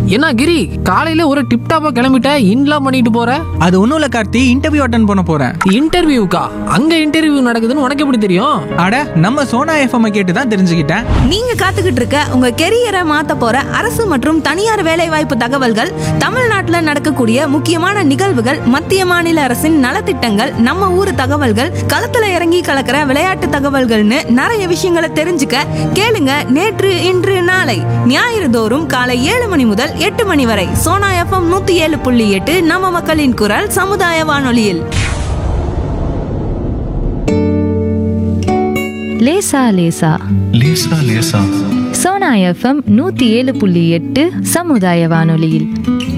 என்ன கிரி காலையில ஒரு டிப் டாப்பா கிளம்பிட்ட இன்லாம் பண்ணிட்டு போற அது ஒன்றும் இல்லை கார்த்தி இன்டர்வியூ அட்டன் பண்ண போகிறேன் இன்டர்வியூக்கா அங்க இன்டர்வியூ நடக்குதுன்னு உனக்கு எப்படி தெரியும் அட நம்ம சோனா எஃப்எம் கேட்டு தான் தெரிஞ்சுக்கிட்டேன் நீங்க காத்துக்கிட்டு இருக்க உங்க கெரியரை மாத்த போற அரசு மற்றும் தனியார் வேலைவாய்ப்பு தகவல்கள் தமிழ்நாட்டுல நடக்கக்கூடிய முக்கியமான நிகழ்வுகள் மத்திய மாநில அரசின் நலத்திட்டங்கள் நம்ம ஊர் தகவல்கள் களத்துல இறங்கி கலக்கிற விளையாட்டு தகவல்கள்னு நிறைய விஷயங்களை தெரிஞ்சுக்க கேளுங்க நேற்று இன்று நாளை ஞாயிறு தோறும் காலை ஏழு மணி முதல் எட்டு மணி வரை சோனா எஃப்எம் நூத்தி ஏழு புள்ளி எட்டு நம்ம மக்களின் குரல் சமுதாய வானொலியில் லேசா லேசா லேசா லேசா சோனா எஃப்எம் நூத்தி ஏழு புள்ளி எட்டு சமுதாய வானொலியில்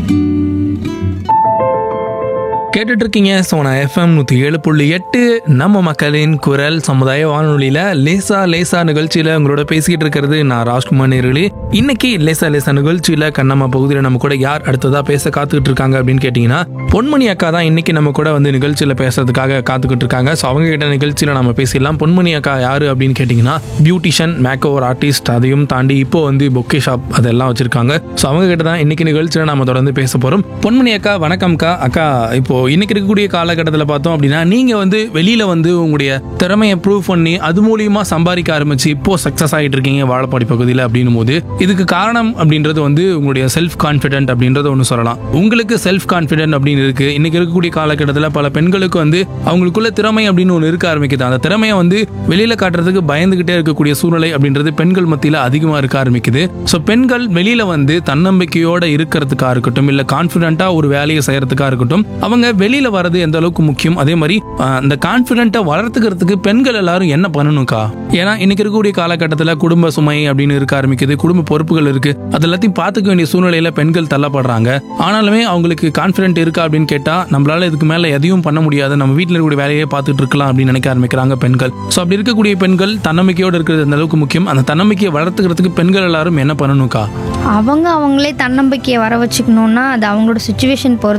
கேட்டுட்டு இருக்கீங்க சோனா எஃப்எம் நூற்றி ஏழு புள்ளி எட்டு நம்ம மக்களின் குரல் சமுதாய வானொலியில் லேசா லேசா நிகழ்ச்சியில் உங்களோட பேசிக்கிட்டு இருக்கிறது நான் ராஜ்குமார் நேர்களே இன்னைக்கு லேசா லேசா நிகழ்ச்சியில் கண்ணம்மா பகுதியில் நம்ம கூட யார் அடுத்ததாக பேச காத்துக்கிட்டு இருக்காங்க அப்படின்னு கேட்டிங்கன்னா பொன்மணி அக்கா தான் இன்னைக்கு நம்ம கூட வந்து நிகழ்ச்சியில் பேசுறதுக்காக காத்துக்கிட்டு இருக்காங்க ஸோ அவங்க கிட்ட நிகழ்ச்சியில் நம்ம பேசிடலாம் பொன்மணி அக்கா யாரு அப்படின்னு கேட்டிங்கன்னா பியூட்டிஷியன் மேக்கோவர் ஆர்டிஸ்ட் அதையும் தாண்டி இப்போ வந்து பொக்கே ஷாப் அதெல்லாம் வச்சிருக்காங்க ஸோ அவங்க கிட்ட தான் இன்னைக்கு நிகழ்ச்சியில் நம்ம தொடர்ந்து பேச போகிறோம் பொன்மணி அக்கா வணக்கம்க்கா அக்கா இப்போ இன்னைக்கு இருக்கக்கூடிய காலகட்டத்தில் பார்த்தோம் அப்படின்னா நீங்க வந்து வெளியில வந்து உங்களுடைய திறமையை ப்ரூவ் பண்ணி அது மூலியமா சம்பாதிக்க ஆரம்பிச்சு இப்போ சக்சஸ் ஆகிட்டு இருக்கீங்க வாழப்பாடி பகுதியில் அப்படின்னும் போது இதுக்கு காரணம் அப்படின்றது வந்து உங்களுடைய செல்ஃப் கான்ஃபிடென்ட் அப்படின்றத ஒன்று சொல்லலாம் உங்களுக்கு செல்ஃப் கான்ஃபிடென்ட் அப்படின்னு இருக்கு இன்னைக்கு இருக்கக்கூடிய காலகட்டத்தில் பல பெண்களுக்கு வந்து அவங்களுக்குள்ள திறமை அப்படின்னு ஒன்று இருக்க ஆரம்பிக்குது அந்த திறமையை வந்து வெளியில காட்டுறதுக்கு பயந்துகிட்டே இருக்கக்கூடிய சூழ்நிலை அப்படின்றது பெண்கள் மத்தியில் அதிகமாக இருக்க ஆரம்பிக்குது ஸோ பெண்கள் வெளியில வந்து தன்னம்பிக்கையோட இருக்கிறதுக்கா இருக்கட்டும் இல்ல கான்ஃபிடென்ட்டா ஒரு வேலையை செய்யறதுக்கா இருக்கட்டும் அவங்க வெளியில வர்றது எந்த அளவுக்கு முக்கியம் அதே மாதிரி ஆஹ், அந்த கான்ஃபிடென்ட்டை வளர்த்துக்கிறதுக்கு பெண்கள் எல்லாரும் என்ன பண்ணணும்க்கா ஏன்னா இன்னைக்கு இருக்கக்கூடிய காலகட்டத்தில் குடும்ப சுமை அப்படின்னு இருக்க ஆரம்பிக்குது குடும்ப பொறுப்புகள் இருக்கு அது எல்லாத்தையும் பார்த்துக்க வேண்டிய சூழ்நிலையில பெண்கள் தள்ளப்படுறாங்க ஆனாலுமே அவங்களுக்கு கான்ஃபிடென்ட் இருக்கா அப்படின்னு கேட்டா நம்மளால இதுக்கு மேல எதையும் பண்ண முடியாது நம்ம வீட்டில் இருக்கக்கூடிய வேலையை பார்த்துட்டு இருக்கலாம் அப்படின்னு நினைக்க ஆரம்பிக்கிறாங்க பெண்கள் ஸோ அப்படி இருக்கக்கூடிய பெண்கள் தன்னம்பிக்கையோடு இருக்கிறது அந்த அளவுக்கு முக்கியம் அந்த தன்னம்பிக்கையை வளர்த்துக்கிறதுக்கு பெண்கள் எல்லாரும் என்ன பண்ணணும்க்கா அவங்க அவங்களே தன்னம்பிக்கையை வர வச்சுக்கணுன்னா அது அவங்களோட சுச்சுவேஷன் பொறுத்து